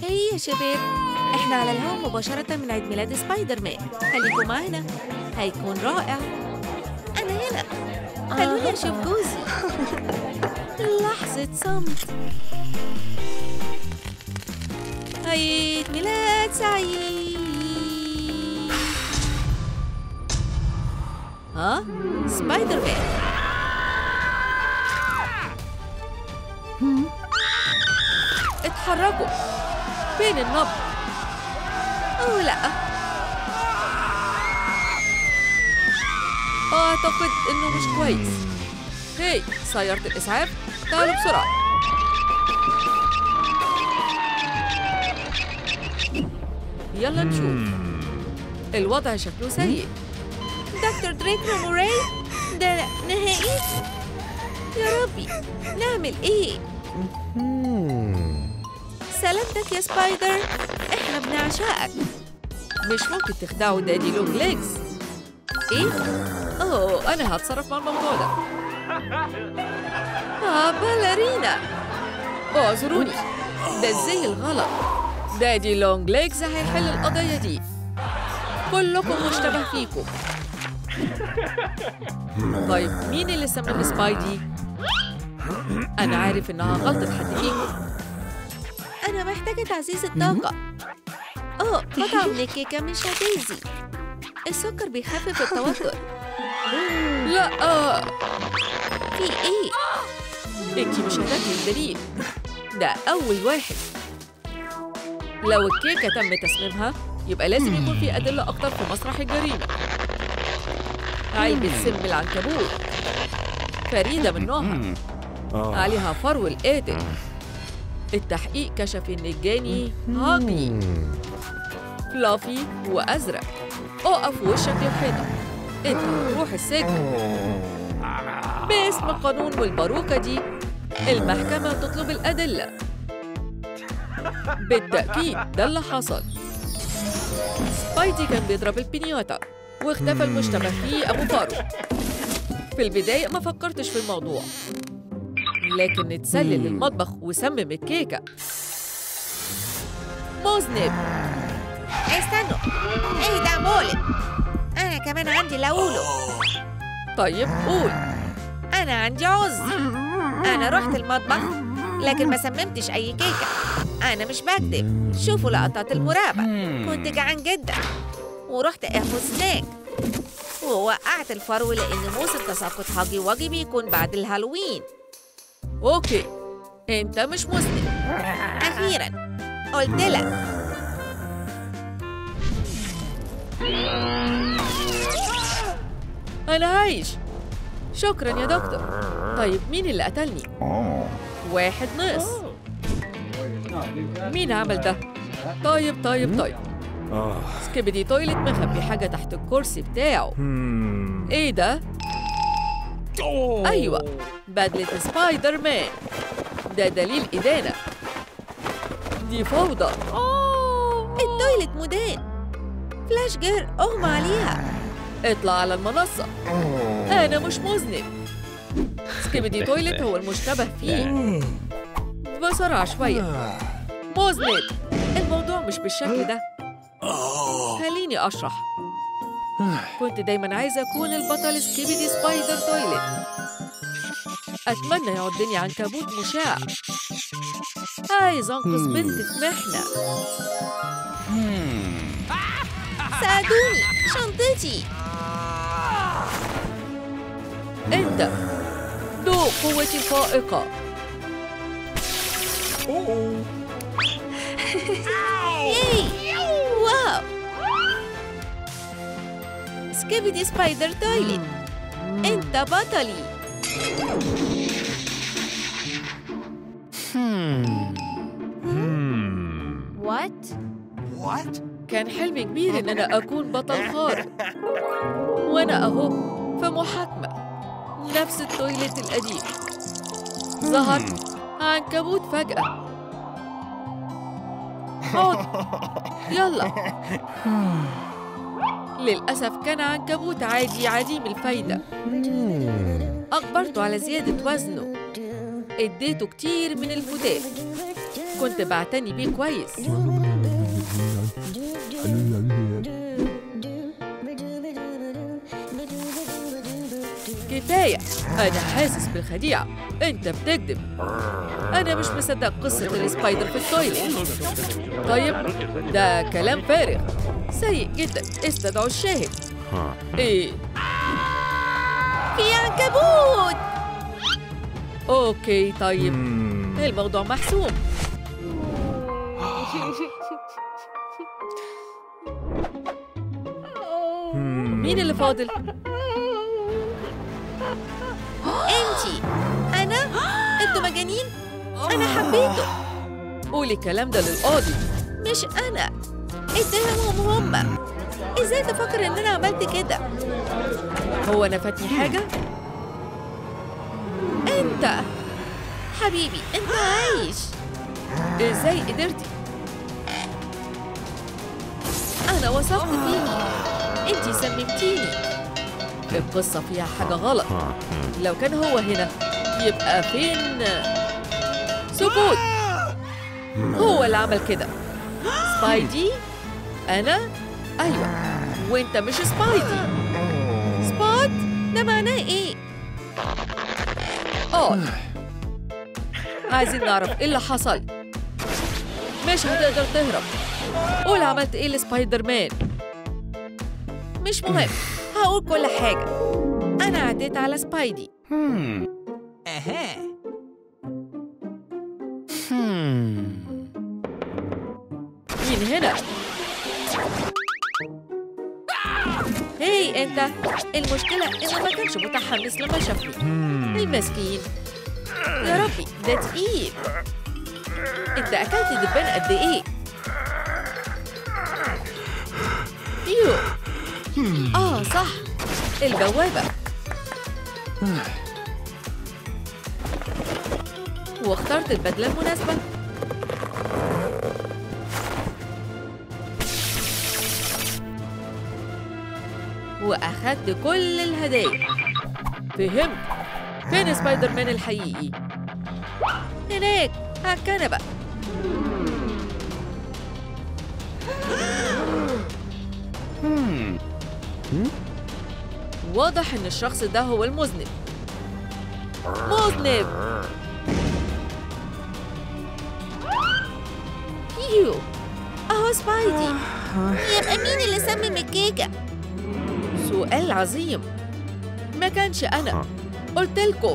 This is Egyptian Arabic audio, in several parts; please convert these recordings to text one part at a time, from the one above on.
هي يا شباب احنا على الهواء مباشرة من عيد ميلاد سبايدر مان خليكم معانا هيكون رائع أنا هنا خلوني أشوف جوزي لحظة صمت عيد ميلاد سعيد ها سبايدر مان اتحركوا فين النبض اوه لا اعتقد انه مش كويس هي سيارة الاسعاف تعالوا بسرعة يلا نشوف الوضع شكله سيء دكتور دريكو موراي ده نهائي يا ربي نعمل ايه سلامتك يا سبايدر احنا بنعشقك مش ممكن تخدعوا دادي لونج ليجز ايه اوه انا هتصرف مع الموضوع ده اه باليرينا اعذروني ده الزي الغلط دادي لونج ليجز هيحل القضية دي كلكم مشتبه فيكم طيب مين اللي سمم سبايدي؟ أنا عارف إنها غلطة حد فيكم أنا محتاجة تعزيز الطاقة أوه قطعة من الكيكة مش هتأذي السكر بيخفف التوتر لا آه. في إيه؟ انتي مش هتاكلي الدليل ده أول واحد لو الكيكة تم تسميمها يبقى لازم يكون في أدلة أكتر في مسرح الجريمة علبة سم العنكبوت فريدة من نوعها عليها فرو القاتل التحقيق كشف إن الجاني هاجي فلافي وأزرق اقف وشك للحيطة انت هتروح السجن باسم قانون والباروكة دي المحكمة تطلب الأدلة بالتأكيد ده اللي حصل سبايدي كان بيضرب البنياتا واختفى المشتبه فيه أبو فارو في البداية ما فكرتش في الموضوع لكن اتسلل المطبخ وسمم الكيكة مذنب استنوا ايه ده مولد انا كمان عندي لاولو طيب قول انا عندي عذر انا رحت المطبخ لكن ما سممتش اي كيكه انا مش بكذب شوفوا لقطات المراقبه كنت جعان جدا ورحت اخد سناك ووقعت الفرو لان موسم تساقط هاجي واجي بيكون بعد الهالوين أوكي أنت مش مذنب اخيرا قلت لك أنا عايش شكرا يا دكتور طيب مين اللي قتلني؟ واحد ناقص مين عمل ده؟ طيب طيب طيب سكيبدي تويلت مخبي حاجة تحت الكرسي بتاعه ايه ده؟ ايوه بدلة سبايدر مان ده دليل إدانة دي فوضى التويلت مدان فلاش جير اغمى عليها اطلع على المنصة أنا مش مذنب سكيبدي تويلت هو المشتبه فيه بسرعة شوية مذنب الموضوع مش بالشكل ده خليني أشرح كنت دايما عايزة أكون البطل سكيبدي سبايدر تويلت أتمنى يعضني عنكبوت مشاع عايز أنقذ بنت في محنة ساعدوني شنطتي أنت ذوق قوتي الفائقة ياي واو سكيبدي سبايدر تويلت انت بطلي وات كان حلمي كبير إن أنا أكون بطل خارق وأنا أهو في محاكمة نفس التويليت القديم ظهر عنكبوت فجأة اقعد يلا للأسف كان عنكبوت عادي عديم الفايدة أجبرته على زيادة وزنه اديته كتير من الفتات كنت بعتني بيه كويس كفاية أنا حاسس بالخديعة أنت بتكذب أنا مش مصدق قصة السبايدر في التويليت طيب ده كلام فارغ سيء جدا استدعوا الشاهد إيه في عنكبوت أوكي طيب الموضوع محسوم مين اللي فاضل؟ انتي انا انتوا مجانين انا حبيته قولي الكلام ده للقاضي مش انا اتهمهم هما ازاي تفكر ان انا عملت كده هو أنا فاتني حاجة؟ انت حبيبي انت عايش إزاي قدرتي؟ انا وثقت فيكي انتي سممتيني القصة فيها حاجة غلط لو كان هو هنا يبقى فين سكوت هو اللي عمل كده سبايدي أنا أيوة وأنت مش سبايدي سبوت ده معناه ايه اه عايزين نعرف ايه اللي حصل مش هتقدر تهرب قول عملت ايه لسبايدر مان مش مهم هقول كل حاجة أنا عديت على سبايدي مين هنا هي انت المشكلة انه ما كانش متحمس لما شافني المسكين يا ربي ده تقيل انت اكلت دبان قد ايه يو اه صح البوابة واخترت البدلة المناسبة وأخدت كل الهدايا فهمت فين سبايدر مان الحقيقي؟ هناك على الكنبة واضح إن الشخص ده هو المذنب مذنب يو اهو سبايدي يبقى مين اللي سمم الكيكة سؤال عظيم ما كانش أنا قلت لكم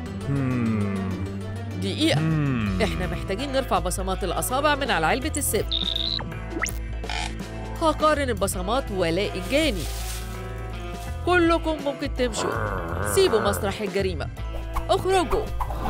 دقيقة إحنا محتاجين نرفع بصمات الأصابع من على علبة السب هقارن البصمات والاقي الجاني كلكم ممكن تمشوا سيبوا مسرح الجريمة اخرجوا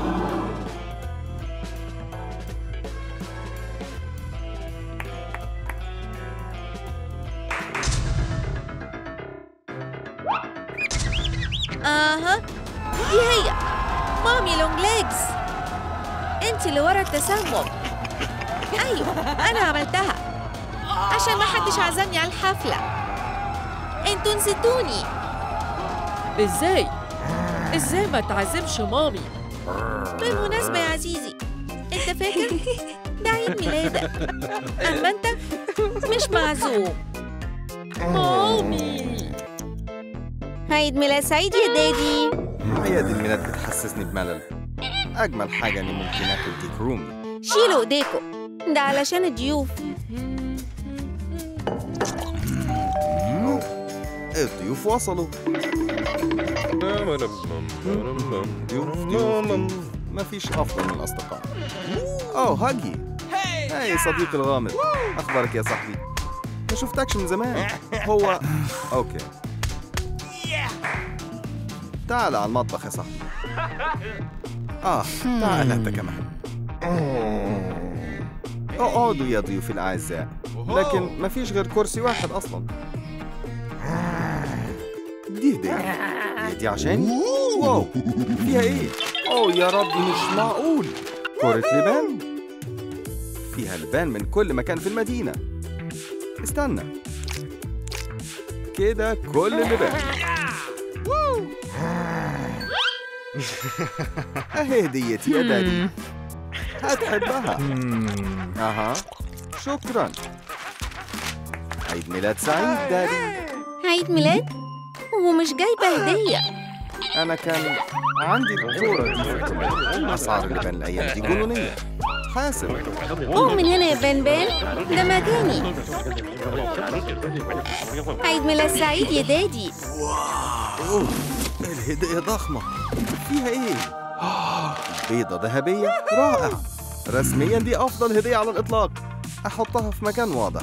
اها دي هي مامي لونج ليجز انت اللي ورا التسمم ايوه انا عملتها عشان ما حدش عزمني على الحفلة انتوا نسيتوني إزاي؟ إزاي ما تعزمش مامي؟ بالمناسبة يا عزيزي انت فاكر ده عيد ميلادك اما انت مش معزوم مامي عيد ميلاد سعيد يا دادي عياد الميلاد بتحسسني بملل أجمل حاجة إني ممكن آكل كيك رومي شيلوا ايديكم ده علشان الضيوف الضيوف وصلوا ضيوف ضيوف مفيش أفضل من الأصدقاء أوه هاجي هاي صديقي الغامض أخبارك يا صاحبي ما شفتكش من زمان هو أوكي تعال على المطبخ يا صاحبي آه تعال أنت كمان اقعدوا يا ضيوفي الأعزاء لكن مفيش غير كرسي واحد أصلا دي هدية هي دي عشاني؟ واو فيها ايه؟ اوه يا ربي مش معقول كرة لبان فيها لبان من كل مكان في المدينة استنى كده كل اللبان اهي هديتي يا دادي هتحبها أها شكرا عيد ميلاد سعيد دادي عيد ميلاد ومش جايبة هدية أنا كان عندي الكورة دي في الكلية. أسعار اللبان الأيام دي جنونية حاسب قوم من هنا يا بنبان ده مكاني عيد ميلاد سعيد يا دادي أوه الهدية ضخمة فيها إيه؟ بيضة ذهبية رائع رسميا دي أفضل هدية على الإطلاق أحطها في مكان واضح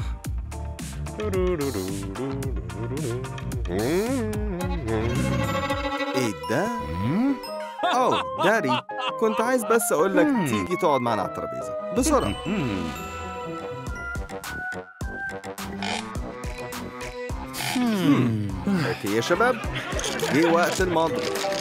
إيه ده؟ أوه داري كنت عايز بس أقول لك تيجي تقعد معنا على الترابيزة بسرعة مم. أوكي يا شباب جه وقت الماضي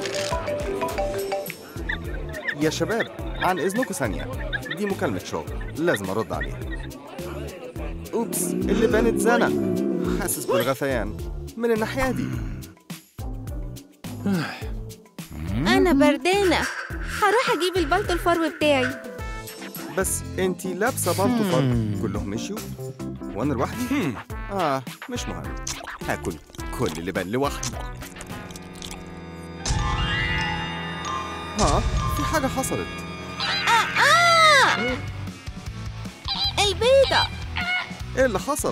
يا شباب عن إذنكم ثانية دي مكالمة شغل لازم أرد عليها أوبس اللي بانت زنق حاسس بالغثيان من الناحية دي أنا بردانة هروح أجيب البلطو الفرو بتاعي بس انتي لابسة بلطو فرق كلهم مشيوا وأنا لوحدي؟ آه مش مهم هاكل كل اللي بان لوحدي ها في حاجة حصلت البيضة ايه اللي حصل؟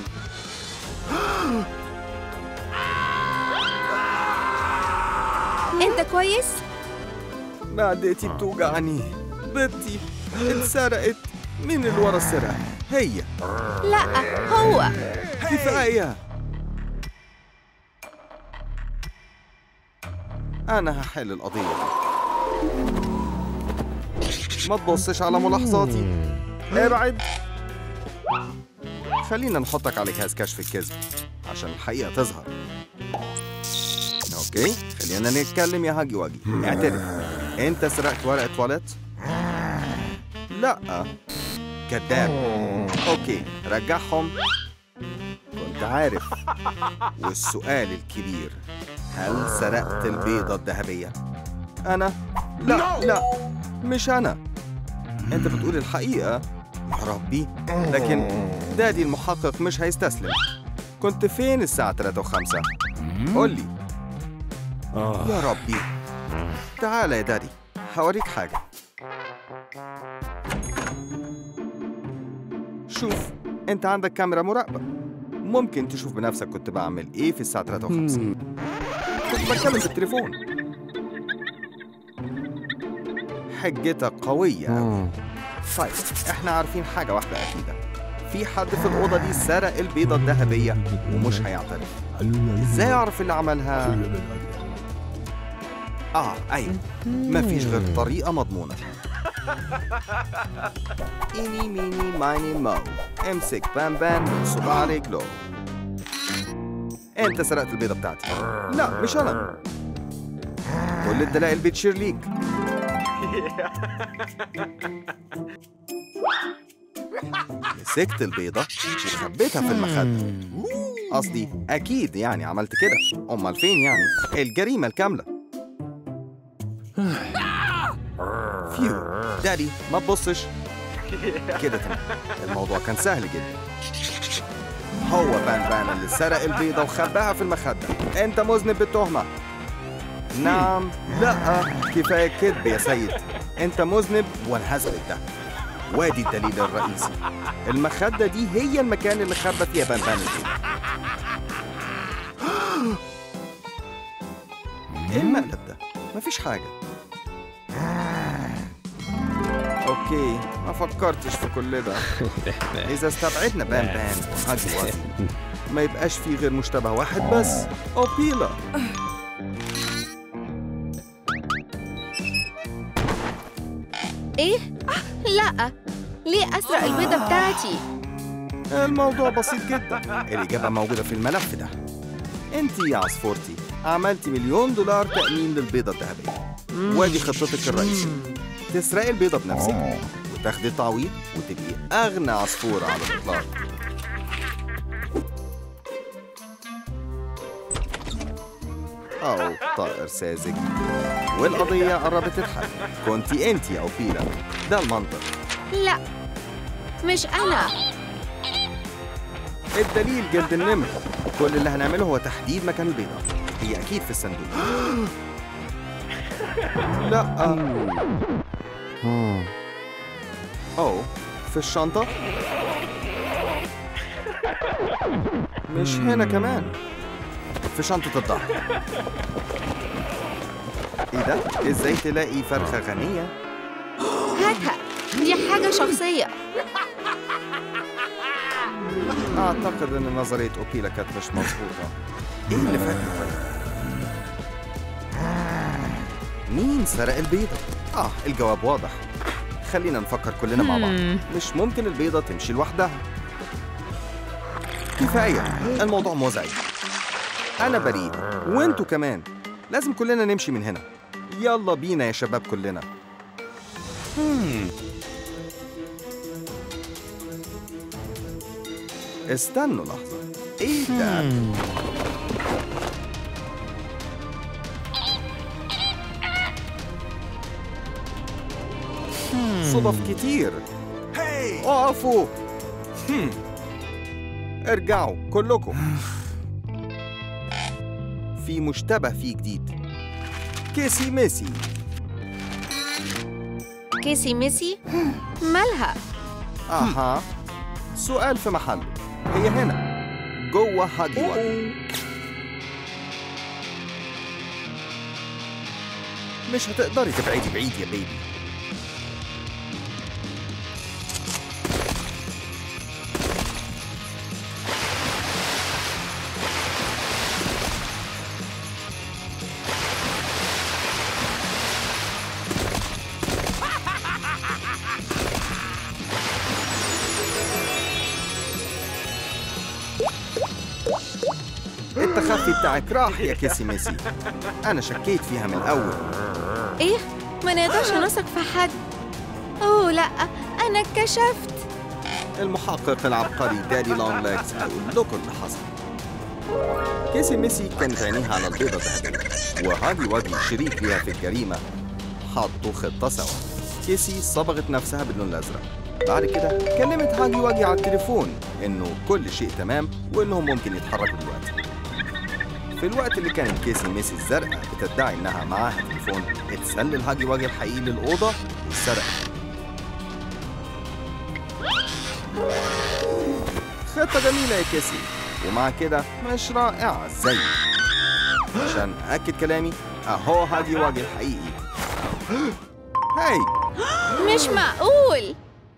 أنت كويس؟ معدتي بتوجعني بيضتي اتسرقت مين اللي ورا السرقة؟ هي لا هو كفاية أنا هحل القضية دي ما تبصش على ملاحظاتي ابعد خلينا نحطك على جهاز كشف الكذب عشان الحقيقة تظهر اوكي خلينا نتكلم يا هاجي واجي اعترف انت سرقت ورقة تواليت؟ لا كذاب اوكي رجعهم كنت عارف والسؤال الكبير هل سرقت البيضة الذهبية؟ أنا؟ لا لا مش أنا أنت بتقول الحقيقة يا ربي لكن دادي المحقق مش هيستسلم كنت فين الساعة 3 و5 قول لي يا ربي تعال يا دادي هوريك حاجة شوف انت عندك كاميرا مراقبة ممكن تشوف بنفسك كنت بعمل ايه في الساعة 3 و5 كنت بتكلم بالتليفون حجتك قوية أوي. طيب احنا عارفين حاجة واحدة أكيدة في حد في الأوضة دي سرق البيضة الذهبية ومش هيعترف ازاي أعرف اللي عملها؟ آه أيوة مفيش غير طريقة مضمونة إيني ميني مايني مو امسك بام بام من صباع رجله انت سرقت البيضة بتاعتي لا مش انا كل الدلائل بتشير ليك مسكت البيضة وخبيتها في المخدة قصدي أكيد يعني عملت كده أمال فين يعني الجريمة الكاملة فيو دادي ما تبصش كده تمام الموضوع كان سهل جدا هو بان بان اللي سرق البيضة وخباها في المخدة انت مذنب بالتهمة نعم لا كفاية كذب يا سيد انت مذنب وانا هثبت ده وادي الدليل الرئيسي المخدة دي هي المكان اللي خبى فيها بان بان البيضة ايه المقلب ده؟ مفيش حاجة اوكي ما فكرتش في كل ده اذا استبعدنا بان بان وهاجي وازي ما يبقاش في غير مشتبه واحد بس اوبيلا إيه؟ آه، لا ليه أسرق البيضة بتاعتي؟ الموضوع بسيط جدا الإجابة موجودة في الملف ده انت يا عصفورتي عملتي مليون دولار تأمين للبيضة الذهبية وادي خطتك الرئيسية تسرقي البيضة بنفسك وتاخدي تعويض وتبقي أغنى عصفورة على الإطلاق أو طائر ساذج والقضية قربت تتحل كنتي أنت يا أوبيلا ده المنطق لا مش أنا الدليل جلد النمر كل اللي هنعمله هو تحديد مكان البيضة هي أكيد في الصندوق لا أوه في الشنطة مش هنا كمان في شنطة الظهر ايه ده؟ ازاي تلاقي فرخة غنية؟ هاتها دي حاجة شخصية أعتقد إن نظرية أوبيلا كانت مش مظبوطة إيه اللي فات مين سرق البيضة؟ آه الجواب واضح خلينا نفكر كلنا مع بعض مش ممكن البيضة تمشي لوحدها كفاية الموضوع مزعج أنا بريء وأنتوا كمان لازم كلنا نمشي من هنا يلا بينا يا شباب كلنا استنوا لحظة ايه ده؟ صدف كتير اقفوا هم. ارجعوا كلكم في مشتبه فيه جديد كيسي ميسي كيسي ميسي مالها اها سؤال في محله هي هنا جوه هاجي واجي مش هتقدري تبعدي بعيد يا بيبي التخفي بتاعك راح يا كيسي ميسي انا شكيت فيها من الاول إيه ما نقدرش نثق في حد أوه لا أنا اتكشفت المحقق العبقري دادي لونج ليجز هيقول لكم اللي حصل كيسي ميسي كانت عينيها على البيضة الذهبية وهاجي واجي شريك ليها في الجريمة حطوا خطة سوا كيسي صبغت نفسها باللون الأزرق بعد كده كلمت هاجي واجي على التليفون إنه كل شيء تمام وإنهم ممكن يتحركوا دلوقتي في الوقت اللي كانت كيسي ميسي الزرقاء بتدعي إنها معاها تليفون اتسلل هاجي واجي الحقيقي للأوضة وسرق خطة جميلة يا كيسي ومع كده مش رائعة زي عشان أكد كلامي أهو هاجي واجي الحقيقي هاي مش معقول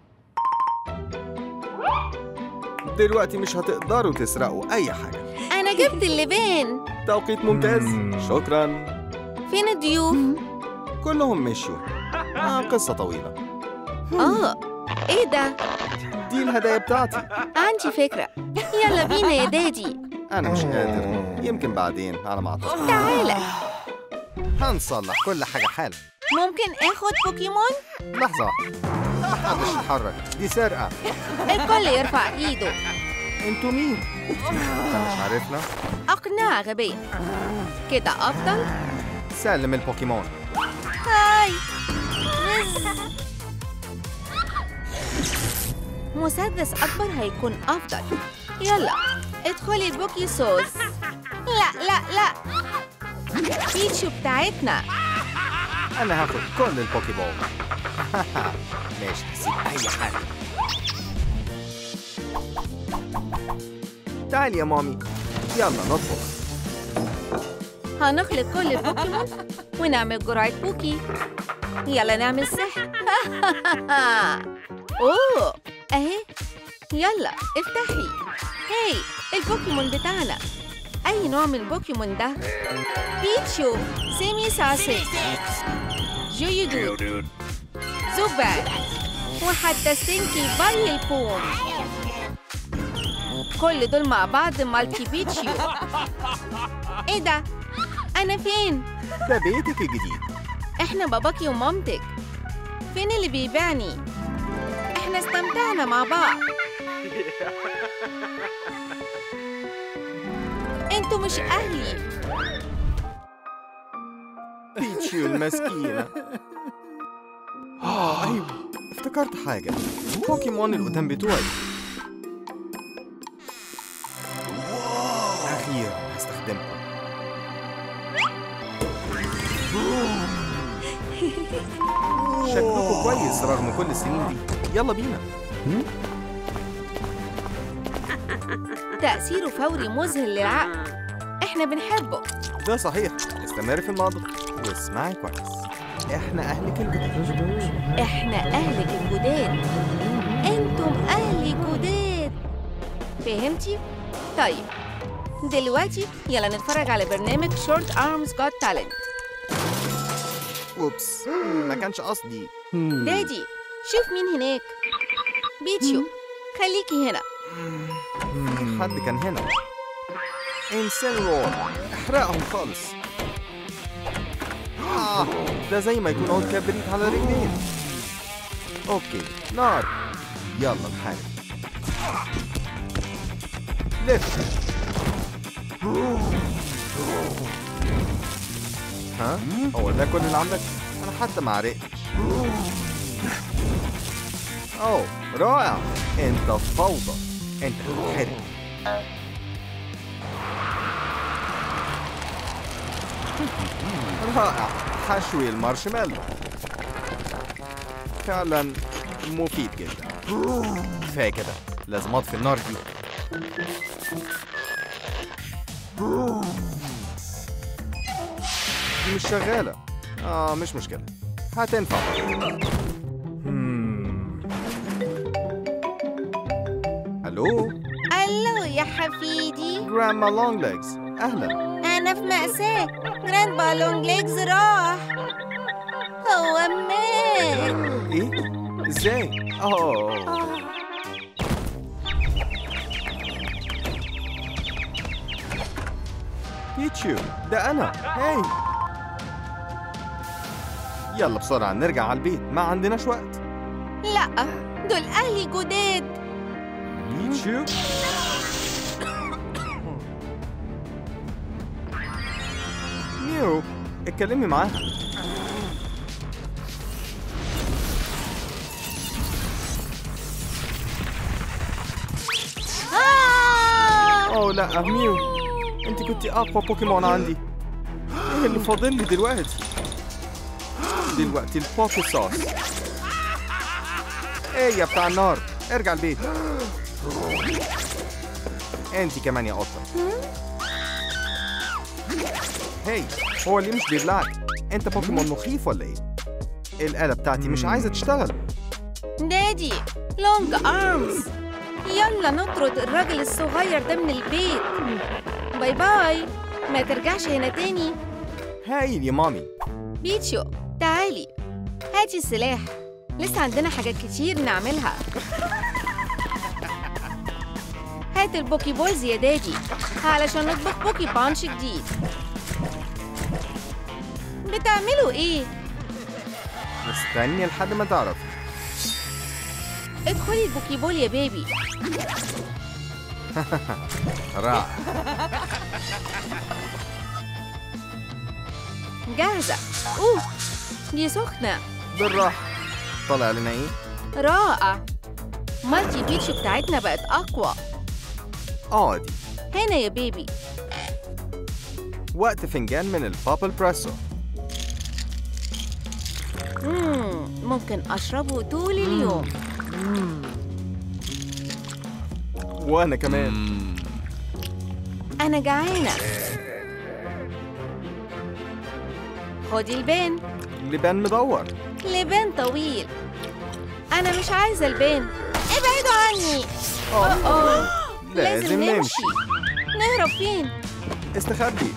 دلوقتي مش هتقدروا تسرقوا أي حاجة أنا جبت اللبان توقيت ممتاز شكرا فين الضيوف؟ كلهم مشيوا آه قصة طويلة آه إيه ده؟ دي الهدايا بتاعتي عندي فكرة يلا بينا يا دادي أنا مش قادر يمكن بعدين على ما أعتقد تعالى هنصلح كل حاجة حالا ممكن آخد بوكيمون؟ لحظة محدش يتحرك دي سرقة الكل يرفع إيده انتوا مين؟ انت مش عارفنا؟ أقنعة غبية كده أفضل؟ سلم البوكيمون هاي مسدس أكبر هيكون أفضل يلا ادخلي البوكي صوص لا لا لا بيتشو بتاعتنا انا هاخد كل البوكي بول ماشي هسيب اي حاجه تعالي يا مامي يلا نطبخ هنخلط كل البوكيمون ونعمل جرعة بوكي يلا نعمل سحر أوه أهي يلا افتحي هاي البوكيمون بتاعنا أي نوع من البوكيمون ده؟ بيتشو سيمي ساسي جويودود زوبات وحتى ستينكي باي البوم كل دول مع بعض مالتي بيتشيو ايه ده؟ أنا فين؟ ده بيتك الجديد احنا باباكي ومامتك فين اللي بيبيعني؟ احنا استمتعنا مع بعض انتوا مش اهلي بيتشيو المسكينه اه ايوه افتكرت افتكرت حاجة بوكيمون القدام بتوعي أخيرا هستخدمهم شكلكم كويس رغم كل السنين دي يلا بينا تأثيره فوري مذهل للعقل احنا بنحبه ده صحيح استمر في الماضي واسمعي كويس احنا اهلك الجداد احنا اهلك الجداد انتم اهلي جداد فهمتي طيب دلوقتي يلا نتفرج على برنامج شورت ارمز جوت تالنت اوبس ما كانش قصدي دادي شوف مين هناك بيتشو خليكي هنا في حد كان هنا انسان رول احرقهم خالص آه ده زي ما يكون عود كبريت على رجلين اوكي نار يلا نحارب لف ها هو ده كل اللي عندك انا حتى ما عرقتش اوه رائع انت فوضى انت هتتحرق رائع حشوي المارشميلو فعلا مفيد جدا كفايه كده لازم اطفي النار دي دي مش شغاله اه مش مشكله هتنفع مم. الو الو يا حفيدي جراندما لونج ليجز اهلا انا في مأساة جراند بالونج ليجز راح هو مات ايه ازاي اه بيتشو ده انا هاي يلا بسرعة نرجع على البيت ما عندناش وقت لا دول اهلي جداد بيتشو ميو اتكلمي معاها آه! اوه لا ميو انت كنت اقوى بوكيمون عندي ايه اللي فاضل لي دلوقتي دلوقتي البوكي صوص ايه يا بتاع النار ارجع البيت انت كمان يا قطه هي هو اللي مش بيبلعك انت بوكيمون مخيف ولا ايه الآلة بتاعتي مش عايزة تشتغل دادي لونج ارمز يلا نطرد الراجل الصغير ده من البيت باي باي ما ترجعش هنا تاني هايل يا مامي بيتشو تعالي هاتي السلاح لسه عندنا حاجات كتير نعملها هات البوكي بولز يا دادي علشان نطبخ بوكي بانش جديد بتعملوا ايه؟ مستني لحد ما تعرف ادخلي البوكي بول يا بيبي رائع جاهزة اوه دي سخنة بالراحة طالع لنا ايه؟ رائع مالتي بيتشو بتاعتنا بقت أقوى اه دي هنا يا بيبي وقت فنجان من البابل بريسو مم. ممكن أشربه طول اليوم وانا كمان أنا جعانة خدي البان لبان مدور لبان طويل أنا مش عايزة البان ابعدوا عني اه أوه. لازم نمشي نهرب فين؟ استخبي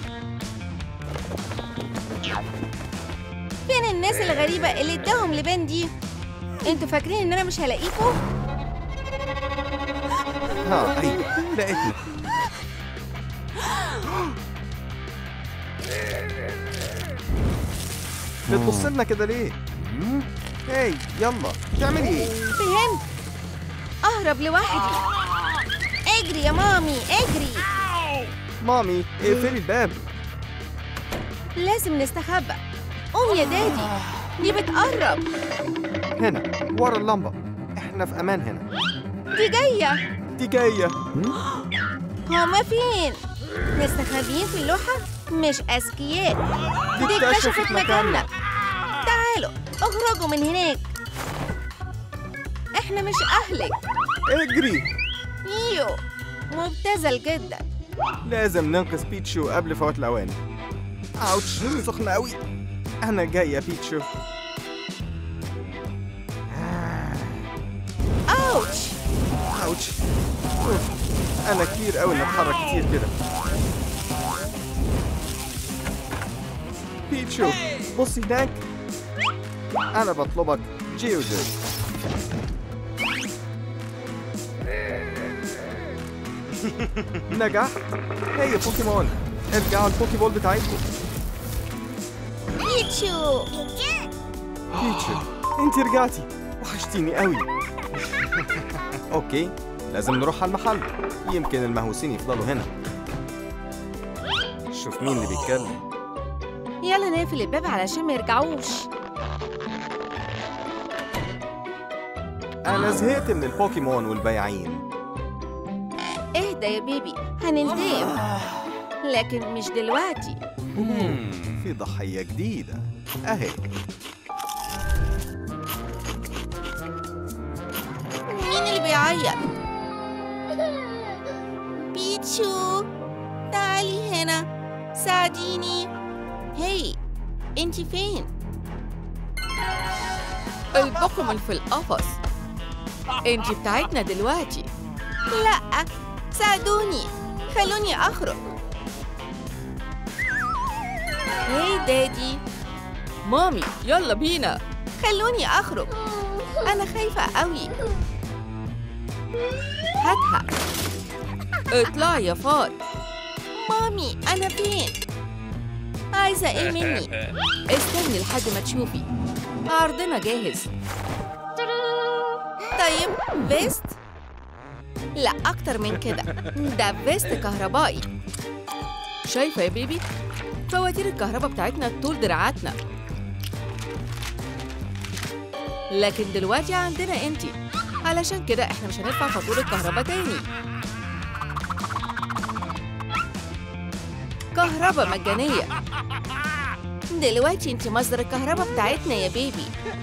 فين الناس الغريبة اللي اداهم لبان دي؟ انتوا فاكرين ان انا مش هلاقيكم؟ ها هي لقيتني بتبص لنا كده ليه؟ هاي يلا بتعملي ايه؟ فهمت اهرب لوحدي اجري يا مامي اجري مامي اقفلي الباب لازم نستخبى قوم يا دادي دي بتقرب هنا ورا اللمبة احنا في أمان هنا دي جاية دي جاية هما فين؟ مستخبيين في اللوحة؟ مش أذكياء دي اكتشفت مكاننا تعالوا اخرجوا من هناك احنا مش أهلك اجري ايو مبتذل جدا لازم ننقذ بيتشو قبل فوات الأوان أوتش سخنة أوي أنا جاي يا بيتشو اوتش أوتش أوف. أنا كبير أوي إني أتحرك كتير كده بيتشو بصي هناك أنا بطلبك جيوجر نجحت هي بوكيمون ارجعوا البوكي بول بتاعتكم بيتشو بيتشو انت رجعتي وحشتيني قوي اوكي لازم نروح على المحل يمكن المهووسين يفضلوا هنا شوف مين اللي بيتكلم يلا نقفل الباب علشان ما يرجعوش انا زهقت من البوكيمون والبياعين اهدى يا بيبي هننتقم لكن مش دلوقتي في ضحية جديدة اهي مين اللي بيعيط؟ بيتشو تعالي هنا ساعديني هي انتي فين؟ البوكيمون في القفص انت بتاعتنا دلوقتي لا ساعدوني خلوني اخرج هي دادي مامي يلا بينا خلوني اخرج انا خايفه قوي هاتها اطلعي يا فار مامي انا فين عايزه ايه مني استني لحد ما تشوفي عرضنا جاهز طيب فيست لا اكتر من كده ده فيست كهربائي شايفة يا بيبي فواتير الكهرباء بتاعتنا طول دراعاتنا لكن دلوقتي عندنا انتي علشان كده احنا مش هندفع فاتورة الكهرباء تاني كهرباء مجانية دلوقتي انت مصدر الكهرباء بتاعتنا يا بيبي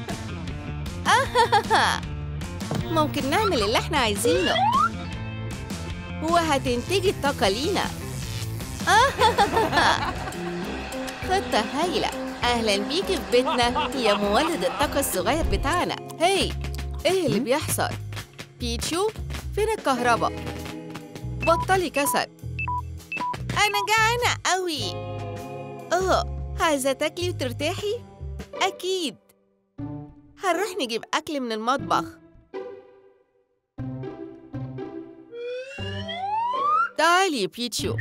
ممكن نعمل اللي احنا عايزينه وهتنتجي الطاقة لينا خطة هايلة أهلا بيكي في بيتنا يا مولد الطاقة الصغير بتاعنا هي ايه اللي بيحصل بيتشو فين الكهرباء بطلي كسل أنا جعانة قوي أوه عايزة تاكلي وترتاحي؟ أكيد هنروح نجيب أكل من المطبخ تعالي يا بيتشو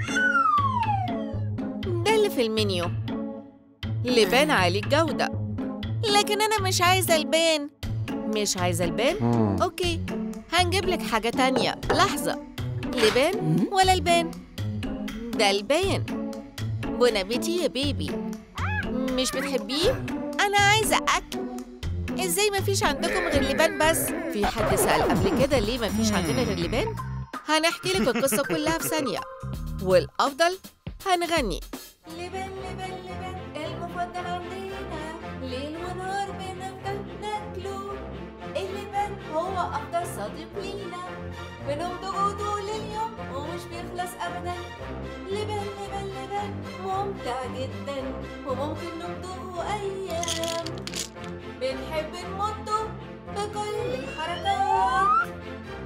ده اللي في المنيو لبان عالي الجودة لكن أنا مش عايزة البان مش عايزة البان؟ أوكي هنجيب لك حاجة تانية لحظة لبان ولا البان؟ ده البان بونابيتي يا بيبي مش بتحبيه؟ أنا عايزة أكل إزاي مفيش عندكم غير لبان بس؟ في حد سأل قبل كده ليه مفيش عندنا غير لبان؟ هنحكي لك القصة كلها في ثانية والأفضل هنغني لبن لبن لبن المفضل عندنا ليل ونهار بنفضل ناكله اللبن هو افضل صديق لينا بنمضغه طول اليوم ومش بيخلص ابدا لبن لبن لبن ممتع جدا وممكن نمضغه ايام بنحب نمضه بكل الحركات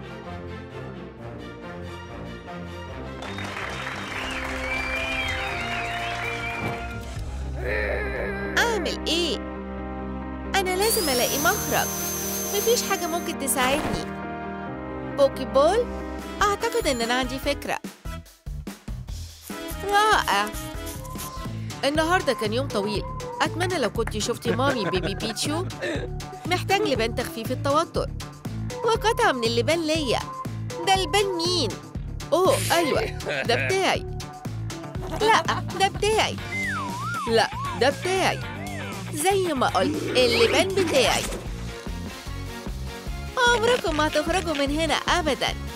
أعمل إيه؟ أنا لازم ألاقي مخرج مفيش حاجة ممكن تساعدني بوكي بول؟ أعتقد إن أنا عندي فكرة رائع النهاردة كان يوم طويل أتمنى لو كنتي شفتي مامي بيبي بيتشو محتاج لبان تخفيف التوتر وقطعة من اللبان ليا ده البان مين؟ أوه أيوة ده بتاعي لا ده بتاعي لا ده بتاعي زي ما قلت اللبان بتاعي عمركم ما هتخرجوا من هنا أبدا